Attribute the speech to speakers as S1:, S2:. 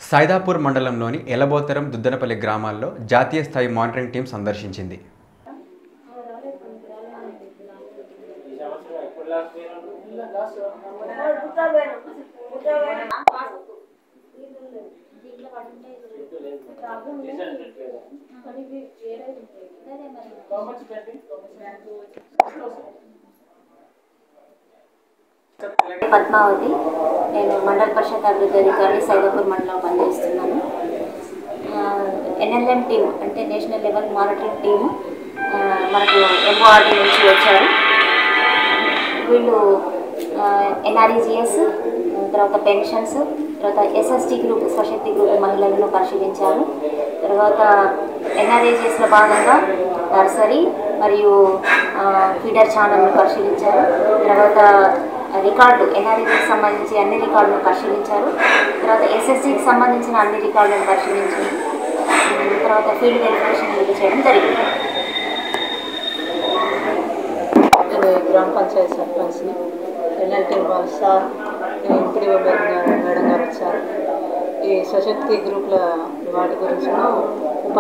S1: సైదాపూర్ మండలంలోని ఎలబోతరం దుద్దనపల్లి గ్రామాల్లో జాతీయ స్థాయి మానిటరింగ్ టీం సందర్శించింది
S2: పద్మావతి నేను మండల పరిషత్ అభివృద్ధి అధికారి సైదాపూర్ మండలం పనిచేస్తున్నాను ఎన్ఎల్ఎం టీమ్ అంటే నేషనల్ లెవెల్ మానిటరింగ్ టీమ్ మనకు ఎంఓఆర్డి నుంచి వచ్చారు వీళ్ళు ఎన్ఆర్ఈజిఎస్ తర్వాత పెన్షన్స్ తర్వాత ఎస్ఎస్టీ గ్రూప్ స్వశక్తి గ్రూప్ మహిళలను పరిశీలించారు తర్వాత ఎన్ఆర్ఈజిఎస్లో భాగంగా నర్సరీ మరియు ఫీడర్ ఛానల్ను పరిశీలించారు తర్వాత రికార్డు ఎన్ఆర్ఈజికి సంబంధించి అన్ని రికార్డులను పరిశీలించారు తర్వాత ఎస్ఎస్సికి సంబంధించిన అన్ని రికార్డులను పరిశీలించింది తర్వాత ఫీల్డ్ వెరిఫికేషన్ ఇది చేయడం జరిగింది
S3: నేను గ్రామ పంచాయతీ సర్పంచ్ని ఎన్ఎల్టీ వాళ్ళ సార్ ఎంపీడీ మేడం గారు వచ్చారు ఈ స్వశక్తి గ్రూప్ల వాటి గురించి